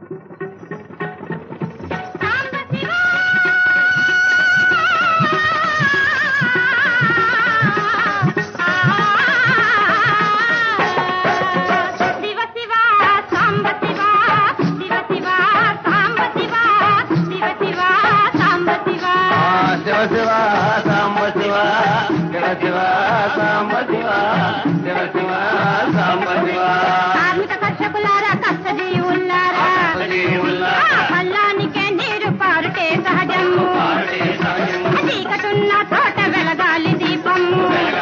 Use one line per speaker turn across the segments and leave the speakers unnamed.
శివ శివ సాంబ శివ శివ శివ సాంబ శివ శివ శివ సాంబ శివ
శివ శివ సాంబ శివ శివ శివ సాంబ శివ శివ శివ సాంబ శివ
కార్మిక కర్షకులారా కష్టజీవులారా ఆ పల్లానికే నీరు పారుటే సహజము చీకటున్న తోట వెలగాలి దీపము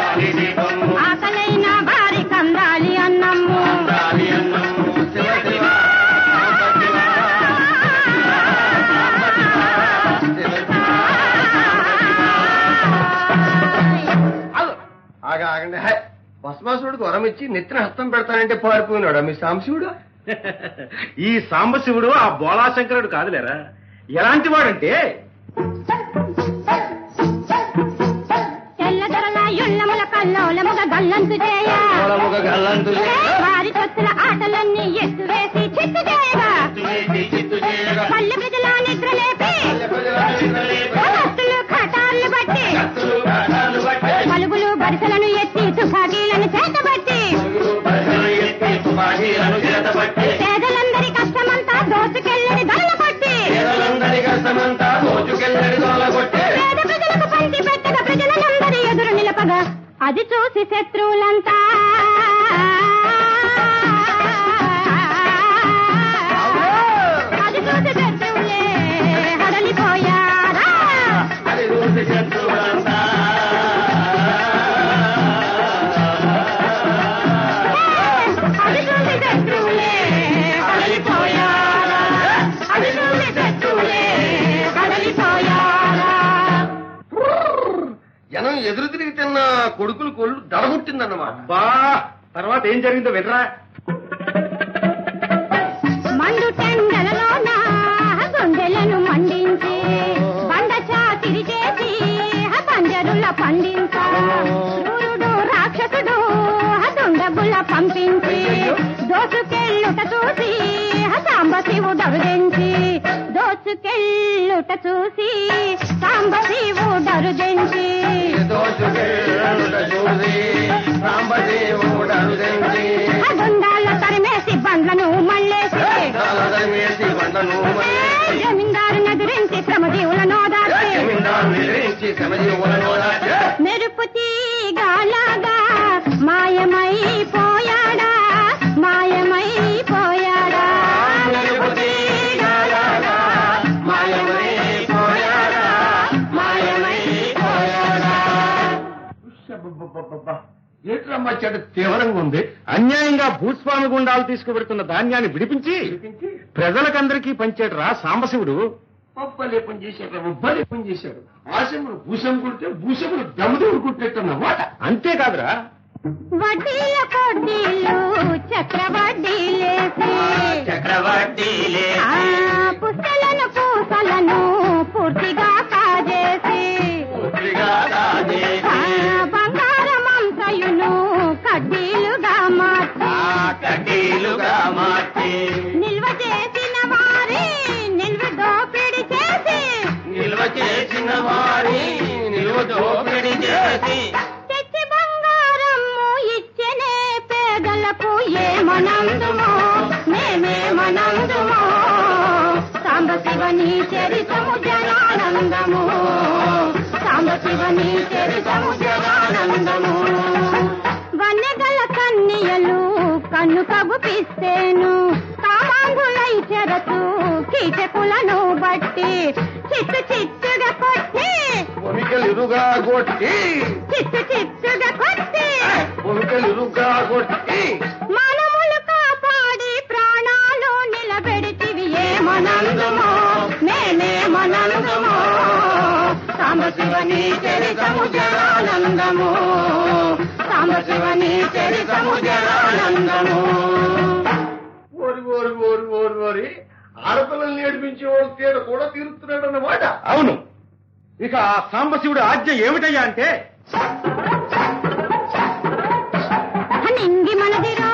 ఆకలైన వారి కందాలి అన్నము
శివ శివ ఆగా ఆగండి హై. భస్మాసుడికి వరం ఇచ్చి నెత్తిన హస్తం పెడతానంటే పారిపోయినాడు మీ సాంశివుడు
ఈ సాంబశివుడు ఆ బోళాశంకరుడు కాదులేరా ఎలాంటి వాడంటే
తెల్లదొరల యుళ్ళముల కల్లోలముగ గల్లంతు చేయ
పొలముగ గల్లంతు చేయ,
వారి తొత్తుల ఆటలన్నీ ఎత్తు వేసి చిత్తు చేయగా
చిత్తు చేయగా,
పల్లె ప్రజల నిద్రలేపి
పల్లె ప్రజల నిద్రలేపి,
కత్తులు ఖటార్లు బట్టి
కత్తులు కాటాలు పట్టి,
పలుగులు బరిసెలను ఎత్తి తుపాకీలను చేతబట్టి
ప్రజలు ఎత్తి తుపాకీలను చేతబట్టి,
పేదలందరి కష్టమంతా దోచుకెళ్ళని దొరల కొట్టి
పేదలందరి కష్టమంతా దోచుకెళ్ళడి దొరలగొట్టే,
పేద ప్రజలకు పంచి పెట్టగా ప్రజలందరి ఎదురు నిలపగా అది చూసి శత్రువులంతా అది చూసి శత్రువులే హడలిపోయారా
అది చూసి శత్రువులంతా.
అది చూసి శత్రువులే హడలిపోయారా అది చూసి శత్రువులే హడలిపోయారా
జనం ఎదురు తిరిగి తిన్న కొడుకులు కొళ్ళు దడగొట్టిందన్నమాట
బా తర్వాత ఏం జరిగిందో వినరా
మండు టెండలలోన గుండెలను మండించి బండ చాకిరి చేసి పంజరుల పండించా క్రూరుడు రాక్షసుడు దుండగుల పంపించి దోచుకెళ్ళుట చూసి సాంబ శివుడరుదెంచి దోచుకెళ్ళుట చూసి సాంబ శివుడరుదెంచి
దోచుకెళ్ళుట చూసి సాంబదేవుడు అరుదెంచి,
గుండాల తరిమేసి బండ్లను మళ్ళేసి
కాలదమేసి బండను మళ్ళీ,
జమీందారు నదిరించి శ్రమజీవులను ఓదార్చి
జమీందారుని ఎదిరించి శ్రమజీవులను ఓదార్చి,
మెరుపు తీగలాగా మాయమైపోయాడా మాయమైపోయాడా
మెరుపు తీగలాగా మాయమైపోయాడా, మాయమైపోయాడా. ఉష్షబ్బబ్బబ్బబ్బ. ఏట్రమ్మా చెడు తీవ్రంగా ఉంది
అన్యాయంగా భూస్వామి గుండాలు తీసుకువెడుతున్న ధాన్యాన్ని విడిపించి
పిలిపించి
ప్రజలకందరికీ పంచాడు రా సాంబశివుడు
పప్పలేపం చేశాడు ఉబ్బలేపం చేశాడు ఆశములు భూషం కుడితే భూషములు దమ్ముదేవుడు కుట్టేట్టున్నమాట
అంతేకాదురా
వడ్డీల కొడ్డీలు చక్రవడ్డీలేసి
చక్రవర్తిలే
ఆ పుస్తలను పూసలను పూర్తిగా కాజేసి
పూర్తిగా రాజే
ఆ బంగారం అంతయును కడ్డీలుగా మార్చి
కడ్డీలుగా మార్చి
నిల్వ చేసిన వారి నిల్వ దోపిడి చేసి
నిల్వ చేసిన వారి నిల్వ దోపిడి చేసి
తెచ్చి బంగారము ఇచ్చనే పేదలకు ఏమనందుమో మేమేమనందుమో సాంబ శివని చరితము జనానందము సాంబ శివని చరితము జనానందము వన్నెగల కన్నియలు కన్ను కగుపిస్తేను కామాంగులై చెరతు కీచకులను బట్టి చిత్తు చిత్తుగా కొట్టి
పొమికలిరుగా కొట్టి
చిత్తు చిత్తుగా కొట్టి
పొమికలిరుగా కొట్టి
మనములు కాపాడి ప్రాణాలు నిలబెడితివి ఏమనందుమో మేమేమనందుమో సాంబశివని చరితము జనానందము సాంబశివని చరితము జనానందము
ఓరి ఓరి ఓరి ఓరి ఓరి ఆడపిల్లల్ని ఏడిపించి ఓ తేడ కూడా తీరుతున్నాడు అన్నమాట
అవును ఇక ఆ సాంబశివుడి ఆజ్ఞ ఏమిటయ్యా అంటే
నింగి మనదిరో